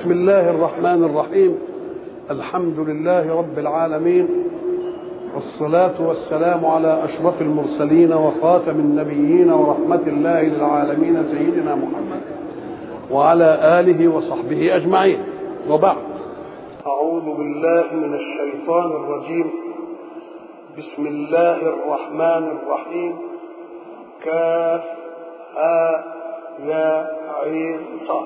بسم الله الرحمن الرحيم الحمد لله رب العالمين والصلاة والسلام على أشرف المرسلين وخاتم النبيين ورحمة الله للعالمين سيدنا محمد وعلى آله وصحبه أجمعين وبعد أعوذ بالله من الشيطان الرجيم بسم الله الرحمن الرحيم كاف ها يا عين صاد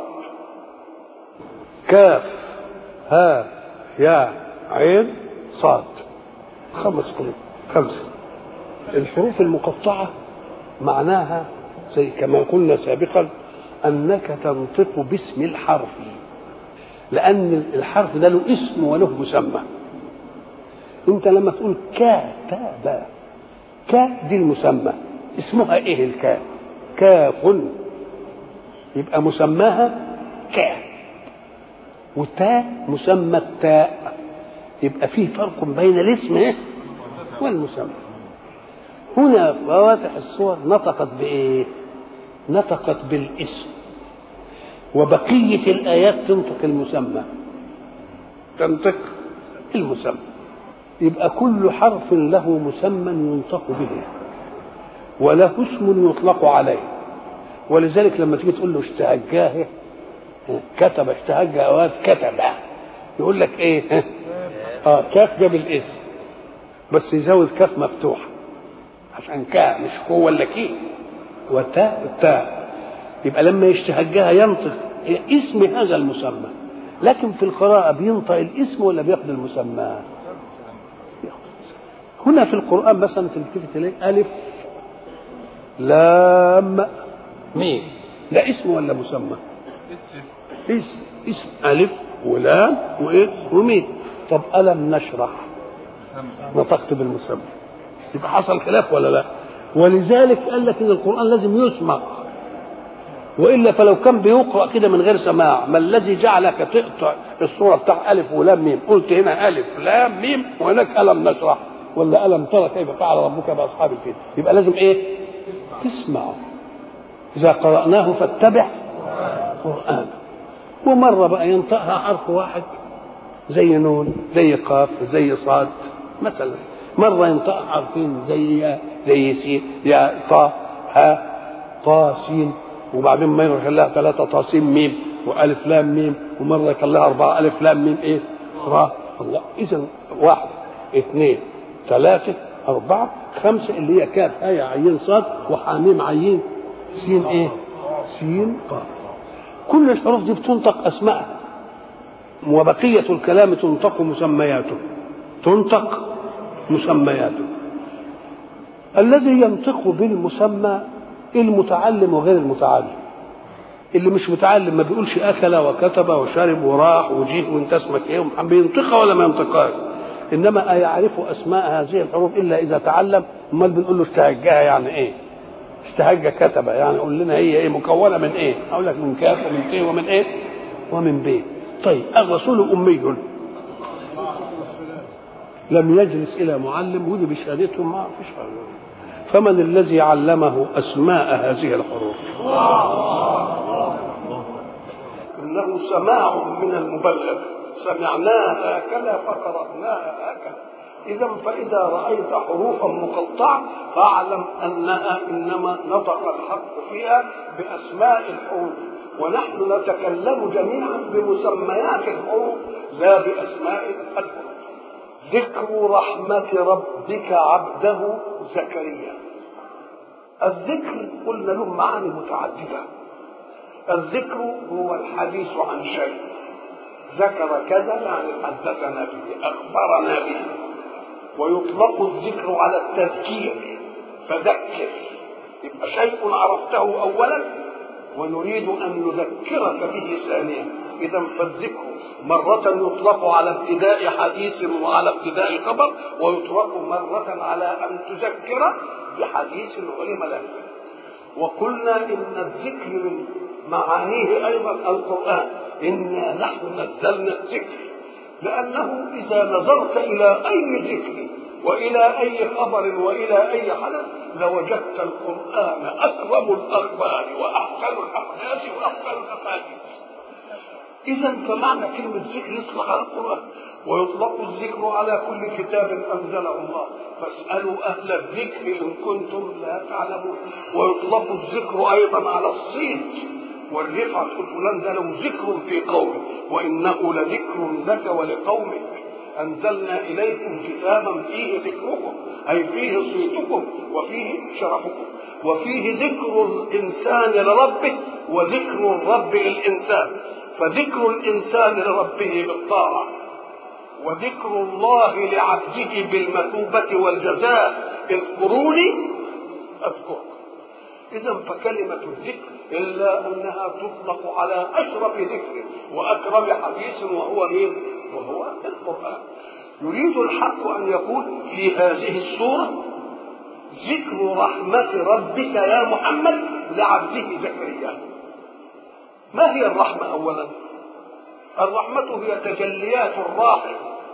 كاف ها يا عين صاد خمس حروف خمسة الحروف المقطعة معناها زي كما قلنا سابقا أنك تنطق باسم الحرف لأن الحرف ده له اسم وله مسمى أنت لما تقول كاتب كا دي المسمى اسمها إيه الكاف كاف يبقى مسماها كا وتاء مسمى التاء يبقى فيه فرق بين الاسم والمسمى هنا فواتح الصور نطقت بايه نطقت بالاسم وبقية الآيات تنطق المسمى تنطق المسمى يبقى كل حرف له مسمى ينطق به وله اسم يطلق عليه ولذلك لما تيجي تقول له اشتهجاه كتب اشتهج اوقات كتب يقول لك ايه اه كاف جاب الاسم بس يزود كاف مفتوحه عشان كا مش كو ولا كي وتاء التاء يبقى لما يشتهجها ينطق اسم هذا المسمى لكن في القراءة بينطق الاسم ولا بياخد المسمى؟ هنا في القرآن مثلا تلتفت إليه ألف لام ميم ده اسم ولا مسمى؟ اسم اسم ألف ولام وإيه وميم طب ألم نشرح نطقت بالمسمى يبقى حصل خلاف ولا لا ولذلك قال لك ان القران لازم يسمع والا فلو كان بيقرا كده من غير سماع ما الذي جعلك تقطع الصوره بتاع الف ولام ميم قلت هنا الف لام ميم وهناك الم نشرح ولا الم ترى كيف فعل ربك باصحاب الفيل يبقى لازم ايه تسمع اذا قراناه فاتبع قرآن ومرة بقى ينطقها حرف واحد زي نون زي قاف زي صاد مثلا مرة ينطقها حرفين زي يا زي سين يا طا ها طا سين وبعدين مرة يخليها ثلاثة طا سين ميم وألف لام ميم ومرة يخليها أربعة ألف لام ميم إيه را الله إذا واحد اثنين ثلاثة أربعة خمسة اللي هي كاف هاي عين صاد وحاميم عين سين إيه سين قاف كل الحروف دي بتنطق اسماءها وبقيه الكلام تنطق مسمياته تنطق مسمياته الذي ينطق بالمسمى المتعلم وغير المتعلم اللي مش متعلم ما بيقولش اكل وكتب وشرب وراح وجيء وانت اسمك ايه بينطقها ولا ما ينطقهاش انما يعرف اسماء هذه الحروف الا اذا تعلم امال بنقول له استهجها يعني ايه استهج كتب يعني قول لنا هي ايه مكونه من ايه اقول لك من كاف ومن ك ومن ايه ومن ب طيب الرسول امي لم يجلس الى معلم ودي بشهادتهم ما فيش فمن الذي علمه اسماء هذه الحروف انه سماع من المبلغ سمعناها هكذا فقرأناها هكذا إذا فإذا رأيت حروفا مقطعة فاعلم أنها إنما نطق الحق فيها بأسماء الحروف ونحن نتكلم جميعا بمسميات الحروف لا بأسماء الحروف ذكر رحمة ربك عبده زكريا الذكر قلنا له معاني متعددة الذكر هو الحديث عن شيء ذكر كذا يعني حدثنا به أخبرنا به ويطلق الذكر على التذكير فذكر يبقى شيء عرفته اولا ونريد ان نذكرك به ثانيا اذا فالذكر مرة يطلق على ابتداء حديث وعلى ابتداء خبر ويطلق مرة على ان تذكر بحديث علم لك وقلنا ان الذكر من معانيه ايضا القران انا نحن نزلنا الذكر لأنه إذا نظرت إلى أي ذكر وإلى أي خبر وإلى أي حدث لوجدت القرآن أكرم الأخبار وأحسن الأحداث وأحسن الأحاديث إذا فمعنى كلمة ذكر يطلق على القرآن ويطلق الذكر على كل كتاب أنزله الله فاسألوا أهل الذكر إن كنتم لا تعلمون ويطلق الذكر أيضا على الصيت والرفعة تقول فلان ده له ذكر في قومه وإنه لذكر لك ولقومك أنزلنا إليكم كتابا فيه ذكركم أي فيه صيتكم وفيه شرفكم وفيه ذكر الإنسان لربه وذكر الرب للإنسان فذكر الإنسان لربه بالطاعة وذكر الله لعبده بالمثوبة والجزاء اذكروني أذكركم إذا فكلمة الذكر إلا أنها تطلق على أشرف ذكر وأكرم حديث وهو مين؟ وهو القرآن يريد الحق أن يقول في هذه السورة ذكر رحمة ربك يا محمد لعبده زكريا ما هي الرحمة أولا الرحمة هي تجليات الراحم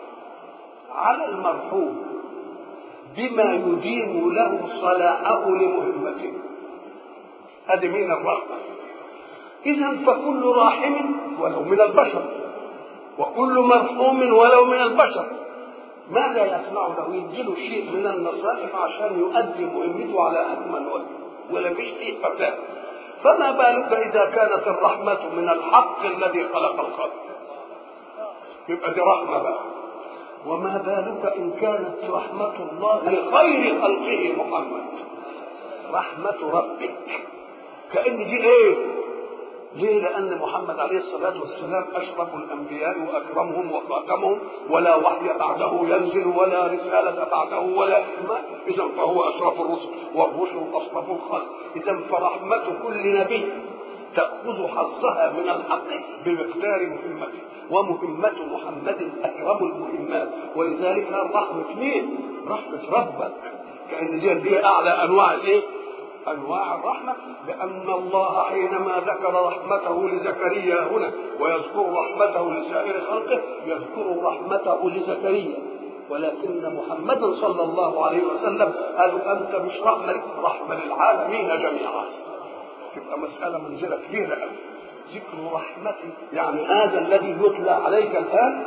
على المرحوم بما يديم له صلاحه لمهمته هذه من الرحمة إذا فكل راحم ولو من البشر وكل مرحوم ولو من البشر ماذا يصنع له يديله شيء من النصائح عشان يؤدي مهمته على أكمل وجه ولا فيش فيه فساد فما بالك إذا كانت الرحمة من الحق الذي خلق الخلق يبقى دي رحمة بقى وما بالك إن كانت رحمة الله لخير خلقه محمد رحمة ربك كأن دي إيه؟ ليه؟ لأن محمد عليه الصلاة والسلام أشرف الأنبياء وأكرمهم وخاتمهم ولا وحي بعده ينزل ولا رسالة بعده ولا إيمان إذا فهو أشرف الرسل والرسل أشرف الخلق إذا فرحمة كل نبي تأخذ حظها من الحق بمقدار مهمته ومهمة محمد أكرم المهمات ولذلك رحمة مين؟ رحمة ربك كأن دي دي أعلى أنواع الإيه؟ انواع الرحمه لان الله حينما ذكر رحمته لزكريا هنا ويذكر رحمته لسائر خلقه يذكر رحمته لزكريا ولكن محمدا صلى الله عليه وسلم قال انت مش رحمه رحمه للعالمين جميعا تبقى مساله منزله كبيره قوي ذكر رحمتي يعني هذا الذي يتلى عليك الان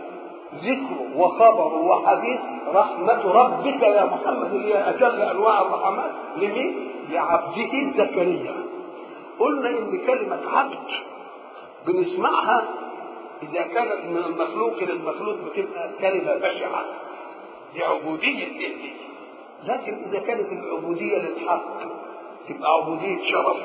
ذكر وخبر وحديث رحمة ربك يا محمد اللي هي أجل أنواع الرحمات لمين؟ لعبده زكريا قلنا إن كلمة عبد بنسمعها إذا كانت من المخلوق للمخلوق بتبقى كلمة بشعة دي عبودية دي لكن إذا كانت العبودية للحق تبقى عبودية شرف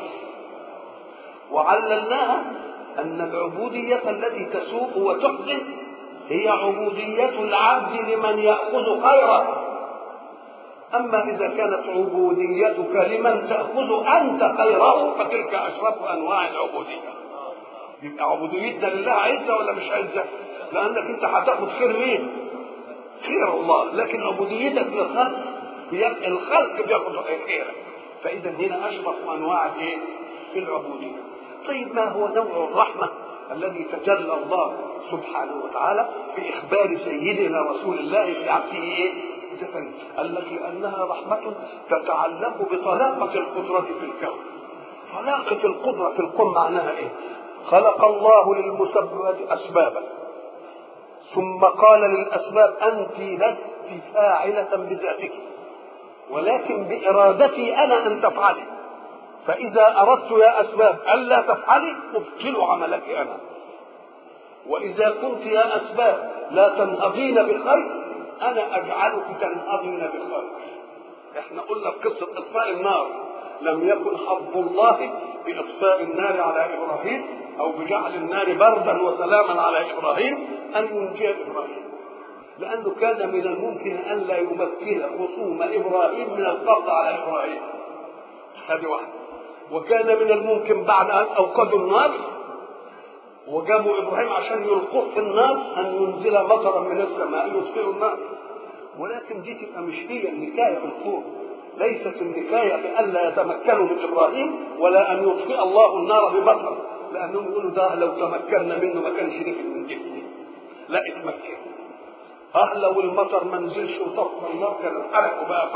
وعللناها أن العبودية التي تسوق وتحزن هي عبودية العبد لمن يأخذ خيره أما إذا كانت عبوديتك لمن تأخذ أنت خيره فتلك أشرف أنواع العبودية يبقى عبوديتنا لله عزة ولا مش عزة؟ لأنك أنت هتاخد خير مين؟ خير الله لكن عبوديتك للخلق هي الخلق بياخد خيرك فإذا هنا أشرف أنواع الإيه؟ العبودية طيب ما هو نوع الرحمة الذي تجلى الله سبحانه وتعالى في إخبار سيدنا رسول الله في عبده إيه؟ زكريا قال لك لأنها رحمة تتعلق بطلاقة القدرة في الكون طلاقة القدرة في الكون معناها إيه؟ خلق الله للمسببات أسبابا ثم قال للأسباب أنت لست فاعلة بذاتك ولكن بإرادتي أنا أن تفعلي فإذا أردت يا أسباب ألا تفعلي أبطل عملك أنا وإذا كنت يا أسباب لا تنهضين بخير أنا أجعلك تنهضين بخير إحنا قلنا في قصة إطفاء النار لم يكن حظ الله بإطفاء النار على إبراهيم أو بجعل النار بردا وسلاما على إبراهيم أن ينجي إبراهيم لأنه كان من الممكن أن لا يمكن خصوم إبراهيم من القبض على إبراهيم هذه واحدة وكان من الممكن بعد أن أوقدوا النار وجابوا ابراهيم عشان يلقوه في النار ان ينزل مطرا من السماء يطفئوا النار ولكن دي تبقى مش هي النكايه في الكون ليست النكايه بألا يتمكنوا من ابراهيم ولا ان يطفئ الله النار بمطر لانهم يقولوا ده لو تمكنا منه ما كانش نفذ من جهه لا اتمكن اه لو المطر ما نزلش وطفى النار كان الحرق وبقى فحم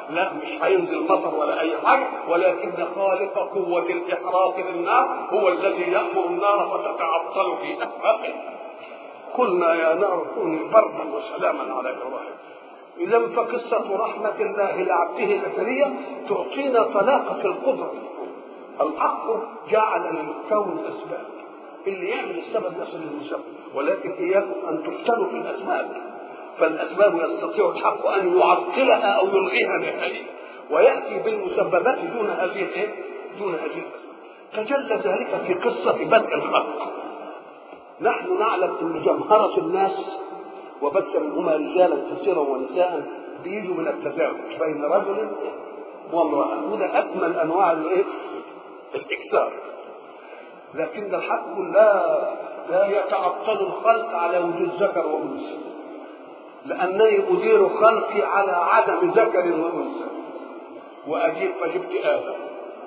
لا مش هينزل مطر ولا اي حاجه ولكن خالق قوه الاحراق للنار هو الذي يامر النار فتتعطل في افاقه قلنا يا نار كوني بردا وسلاما على ابراهيم اذا فقصه رحمه الله لعبده زكريا تعطينا طلاقه القدره الحق جعل للكون اسباب اللي يعمل السبب يصل للمسبب ولكن اياكم ان تفتنوا في الاسباب فالاسباب يستطيع الحق ان يعطلها او يلغيها نهائيا وياتي بالمسببات دون هذه الايه؟ دون هذه الاسباب تجلى ذلك في قصه بدء الخلق نحن نعلم ان جمهره الناس وبث منهما رجالا كثيرا ونساء بيجوا من التزاوج بين رجل وامراه وده اكمل انواع الايه؟ الاكثار لكن الحق لا لا يتعطل الخلق على وجود ذكر وانثى لانني ادير خلقي على عدم ذكر وانثى واجيب فجبت ادم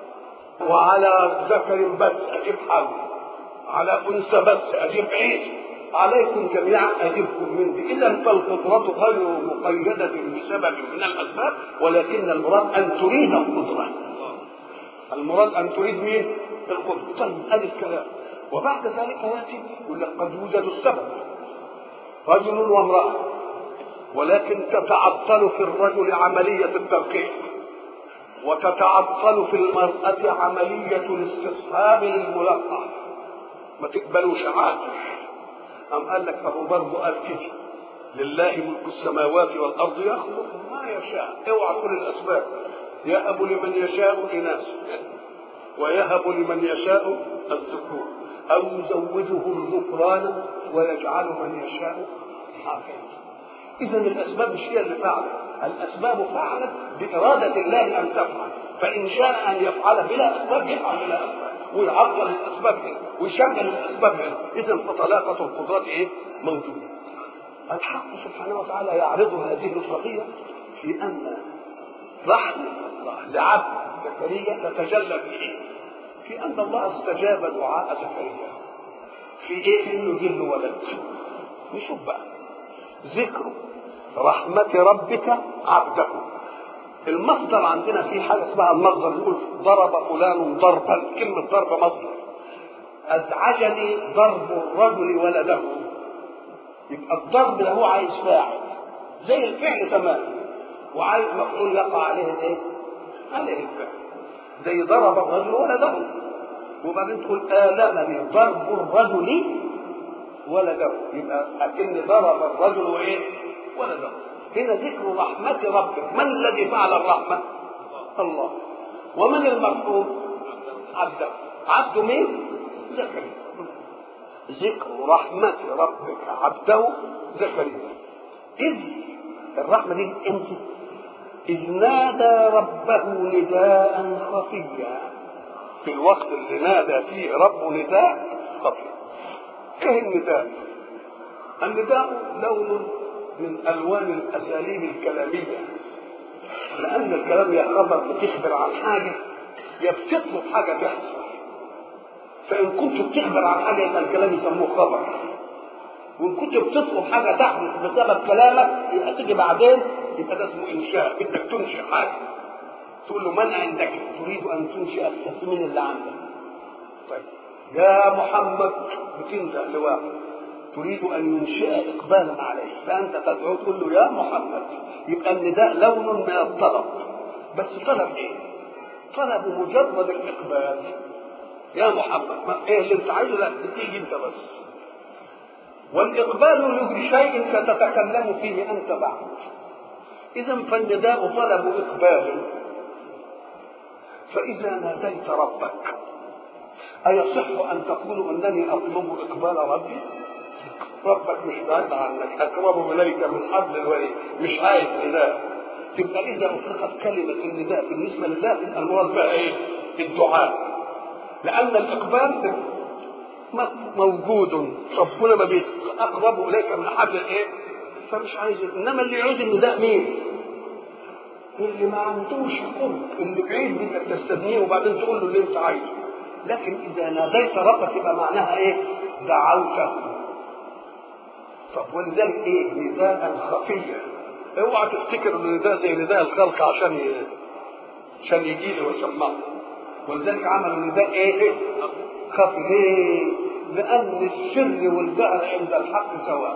وعلى ذكر بس اجيب حواء على انثى بس اجيب عيسى عليكم جميعا اجبكم من دي اذا فالقدره غير مقيده بسبب من الاسباب ولكن المراد ان تريد القدره المراد ان تريد مين؟ القدره طيب ادي الكلام وبعد ذلك ياتي يقول لك قد يوجد السبب رجل وامراه ولكن تتعطل في الرجل عمليه التلقيح وتتعطل في المراه عمليه الاستصحاب للملقح ما تقبلوش عاطف أم قال لك أبو برضه قال كده لله ملك السماوات والأرض يخلق ما يشاء اوعى كل الأسباب يهب لمن يشاء إناثا ويهب لمن يشاء الذكور أو يزوجهم ذكرانا ويجعل من يشاء عاقلا إذا الأسباب مش هي اللي فعلت الأسباب فعلت بإرادة الله أن تفعل فإن شاء أن يفعل بلا أسباب يفعل بلا أسباب ويعطل الأسباب هنا ويشغل الأسباب هنا إذا فطلاقة القدرات إيه؟ موجودة الحق سبحانه وتعالى يعرض هذه القضية في أن رحمة الله لعبد زكريا تتجلى في إيه؟ في أن الله استجاب دعاء زكريا في إيه؟ إنه يجيب له ولد نشوف بقى ذكر رحمة ربك عبده المصدر عندنا في حاجة اسمها المصدر يقول ضرب فلان ضربا كلمة ضرب مصدر أزعجني ضرب الرجل ولده يبقى الضرب ده هو عايز فاعل زي الفعل تمام وعايز مفعول يقع عليه الايه؟ عليه الفعل زي ضرب الرجل ولده وبعدين تقول آلمني ضرب الرجل ولده يبقى أكن ضرب الرجل وإيه؟ ولده هنا ذكر رحمة ربك من الذي فعل الرحمة؟ الله ومن المرحوم؟ عبده عبده مين؟ زكريا ذكر رحمة ربك عبده زكريا إذ الرحمة دي امتى؟ إذ نادى ربه نداء خفيا في الوقت اللي نادى فيه ربه نداء خفي ايه النداء؟ النداء لون من الوان الاساليب الكلاميه لان الكلام يا خبر بتخبر عن حاجه يا بتطلب حاجه تحصل فان كنت بتخبر عن حاجه يبقى الكلام يسموه خبر وان كنت بتطلب حاجه تحدث بسبب كلامك يبقى تيجي بعدين يبقى ده اسمه انشاء بدك تنشئ حاجه تقول له من عندك تريد ان تنشئ السفينه اللي عندك طيب يا محمد بتنده لواحد تريد ان ينشئ اقبالا عليه فانت تدعو تقول له يا محمد يبقى النداء لون من الطلب بس طلب ايه؟ طلب مجرد الاقبال يا محمد ما ايه اللي انت عايزه لا تيجي انت بس والاقبال لشيء ستتكلم فيه انت بعد اذا فالنداء طلب اقبال فاذا ناديت ربك أيصح أن تقول أنني أطلب إقبال ربي؟ ربك مش بعيد عنك أقرب إليك من حبل الوريد مش عايز نداء تبقى إذا أطلقت كلمة النداء بالنسبة لله تبقى المراد بقى إيه؟ الدعاء لأن الإقبال موجود ربنا ما بيت أقرب إليك من حبل الإيه؟ فمش عايز إنما اللي يعوز النداء مين؟ اللي ما عندوش قرب اللي بعيد بدك تستدنيه وبعدين تقول له اللي أنت عايزه لكن إذا ناديت ربك يبقى معناها إيه؟ دعوته طب ولذلك إيه؟ نداء خفيا اوعى تفتكر ان ده زي نداء الخلق عشان ي... عشان يجي لي ويسمعه ولذلك عملوا نداء ايه؟ خفي ليه؟ لان السر والجهر عند الحق سواء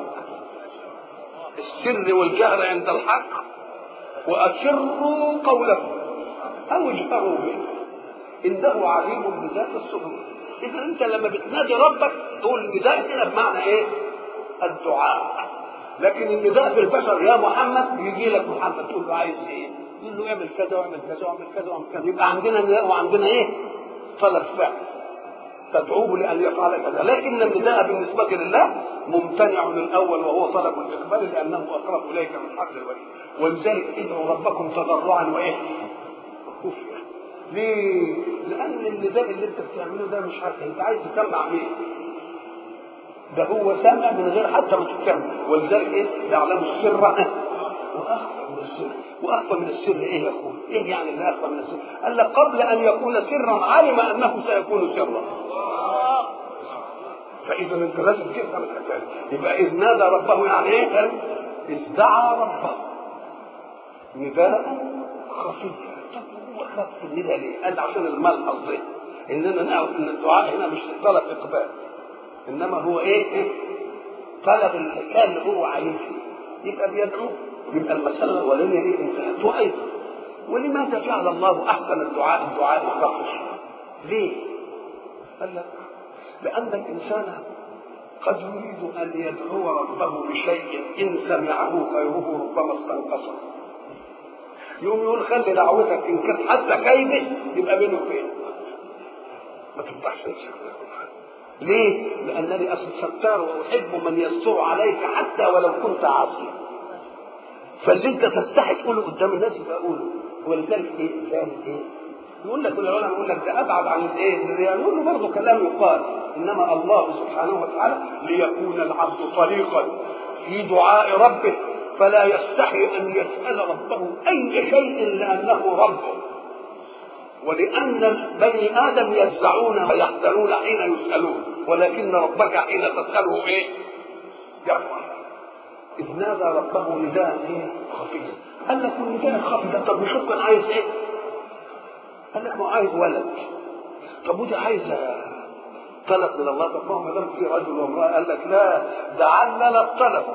السر والجهر عند الحق واسروا قولكم او اجهروا به انه عليم بذات الصدور اذا انت لما بتنادي ربك تقول النداء هنا بمعنى ايه؟ الدعاء لكن النداء في البشر يا محمد يجي لك محمد تقول له عايز ايه؟ يقول له اعمل كذا واعمل كذا واعمل كذا واعمل كذا يبقى عندنا نداء وعندنا ايه؟ طلب فعل تدعوه لان يفعل كذا لكن النداء بالنسبه لله ممتنع الاول وهو طلب الاخبار لانه اقرب اليك من حبل الوريد ولذلك ادعوا ربكم تضرعا وايه؟ وخفيا ليه؟ لان النداء اللي انت بتعمله ده مش عارف انت عايز تسمع مين؟ ده هو سامع من غير حتى ما تتكلم ولذلك ايه؟ يعلم السر واخفى من السر واخفى من السر ايه يا اخوي؟ ايه يعني اللي اخفى من السر؟ قال لك قبل ان يكون سرا علم انه سيكون سرا فاذا انت لازم تفهم الحكايه يبقى اذ نادى ربه يعني ايه؟ اذ دعا ربه نداء خفيا طب هو خف النداء ليه؟ قال عشان الملحظ ده اننا نعرف ان الدعاء هنا مش طلب اقبال انما هو ايه؟ إيه؟ طلب الحكايه اللي هو عايزها يبقى بيدعوه يبقى المساله الاولانيه ايه؟ انتهت وايضا ولماذا جعل الله احسن الدعاء الدعاء الخفش؟ ليه؟ قال لك لان الانسان قد يريد ان يدعو ربه بشيء ان سمعه غيره ربما استنقصه يقوم يقول خلي دعوتك ان كانت حتى خايبه يبقى بينه وبينك ما تفتحش نفسك ليه؟ لأنني أصل ستار وأحب من يستر عليك حتى ولو كنت عاصيا. فاللي أنت تستحي تقوله قدام الناس يبقى قوله ولذلك إيه؟ كان إيه؟ يقول لك العلماء يقول لك ده أبعد عن الإيه؟ الرياء نقول له برضه كلام يقال إنما الله سبحانه وتعالى ليكون العبد طريقا في دعاء ربه فلا يستحي أن يسأل ربه أي شيء لأنه ربه ولأن بني آدم يفزعون ويحزنون حين يسألون ولكن ربك حين تسأله إيه؟ يفرح إذ نادى ربه نداء إيه؟ خفيا قال لك النداء الخفي ده طب نشوف كان عايز إيه؟ قال لك ما عايز ولد طب ودي عايزة طلب من الله طب ما دام في رجل وامرأة قال لك لا ده علل الطلب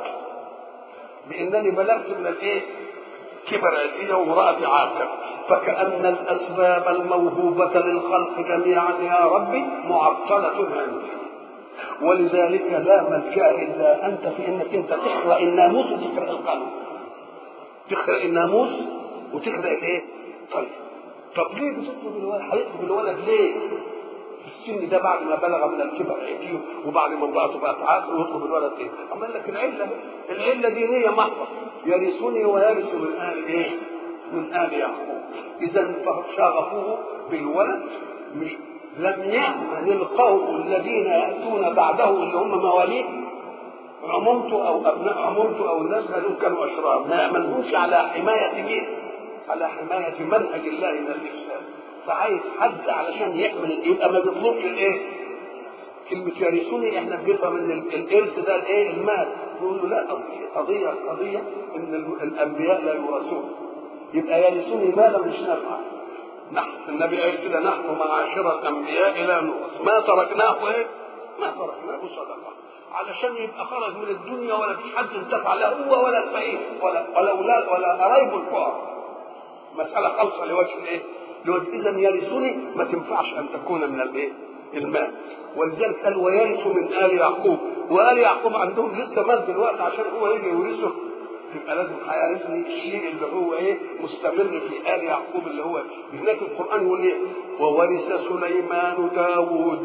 بأنني بلغت من الإيه؟ كبر عتيه وامرأة عاقر فكأن الأسباب الموهوبة للخلق جميعا يا ربي معطلة عندي ولذلك لا ملجأ إلا أنت في أنك أنت تخرق الناموس وتخرق القانون تخرق الناموس وتخرق الإيه؟ طيب طب ليه بتطلب الولد؟ هيطلب الولد ليه؟ في السن ده بعد ما بلغ من الكبر عتيه وبعد ما امرأته بقت عاقر ويطلب الولد ايه؟ عمل لك العلة العلة دينية محضة يرثني ويرث من آل إيه؟ من آل يعقوب إذا فشغفوه بالولد مش لم يأمن القوم الذين يأتون بعده اللي هم مواليه عمومته أو أبناء عمومته أو الناس هذول كانوا أشرار ما يأمنهمش على حماية مين؟ على حماية منهج الله من الإفساد فعايز حد علشان يحمل يبقى ما بيطلبش الإيه؟ كلمة يرثني احنا بنفهم ان الارث ده الايه؟ المال نقول له لا اصل في قضيه قضيه ان الانبياء لا يورثون يبقى يرثوني مالا مش نافعا نحن النبي قال كده نحن معاشر الانبياء لا نورث ما تركناه ايه؟ ما تركناه صدقه علشان يبقى خرج من الدنيا ولا فيش حد انتفع لا هو ولا الفقير ولا ولا اولاد ولا قرايبه الفقراء مساله خالصه لوجه الايه؟ لوجه اذا يرثني ما تنفعش ان تكون من الايه؟ المال ولذلك قال ويرث من ال يعقوب وال يعقوب عندهم لسه مال دلوقتي عشان هو يجي يورثه يبقى لازم هيرثني الشيء اللي هو ايه مستمر في ال يعقوب اللي هو هناك القران يقول ايه وورث سليمان داوود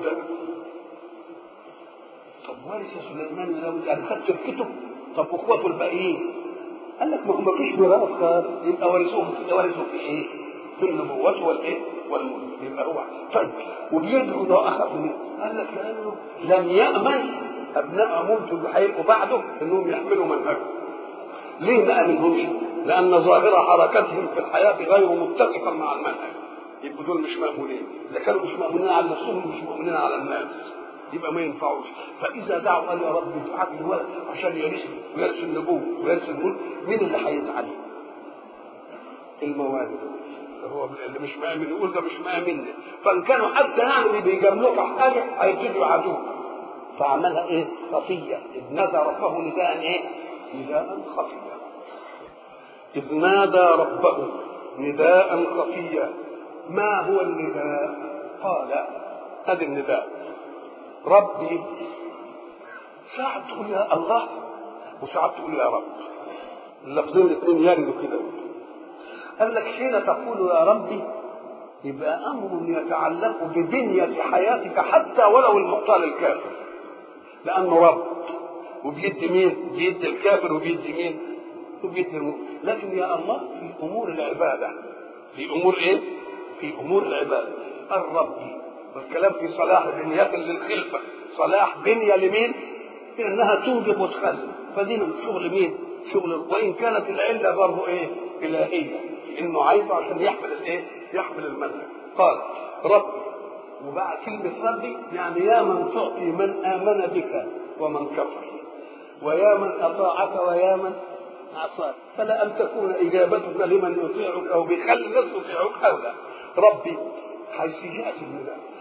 طب ورث سليمان داوود يعني خد تركته طب واخواته الباقيين قال لك ما هو ما فيش ميراث خالص يبقى ورثوه ورثوا في ايه؟ في النبوة والايه؟ والملك يبقى هو طيب وبيدعو ده اخف من قال لك لانه لم يامن ابناء عمومته اللي هيبقوا بعده انهم يحملوا منهجه ليه ما امنهمش؟ لان ظاهر حركتهم في الحياه غير متسقا مع المنهج يبقوا دول مش مامونين اذا كانوا مش مامونين على نفسهم مش مامونين على الناس يبقى ما ينفعوش فاذا دعوا قال يا رب ابعث لي ولد عشان يرثني ويرث النبوه ويرث الملك مين اللي هيزعل؟ الموالد هو اللي مش مآمن يقول ده مش مآمن فان كانوا حتى يعني بيجاملوه في حاجه هيبتدوا يعادوه فعملها ايه؟ خفيه اذ نادى ربه نداء ايه؟ نداء خفيا اذ نادى ربه نداء خفيا ما هو النداء؟ قال هذا النداء ربي ساعة تقول يا الله وساعة تقول يا رب اللفظين الاثنين يردوا كده قال لك حين تقول يا ربي يبقى امر يتعلق ببنيه حياتك حتى ولو المختار الكافر لانه رب وبيد مين؟ بيد الكافر وبيد مين؟ وبيد المؤمن لكن يا الله في امور العباده في امور ايه؟ في امور العباده الرب والكلام في صلاح بنية للخلفه صلاح بنيه لمين؟ لانها توجب وتخلف فدي من شغل مين؟ شغل وان كانت العله برضه ايه؟ الهيه انه عايزه عشان يحمل الايه؟ يحمل المنهج قال رب وبعد كلمة ربي يعني يا من تعطي من آمن بك ومن كفر ويا من أطاعك ويا من عصاك فلا أن تكون إجابتك لمن يطيعك أو بيخلي الناس يطيعوك أو لا ربي حيث يأتي النداء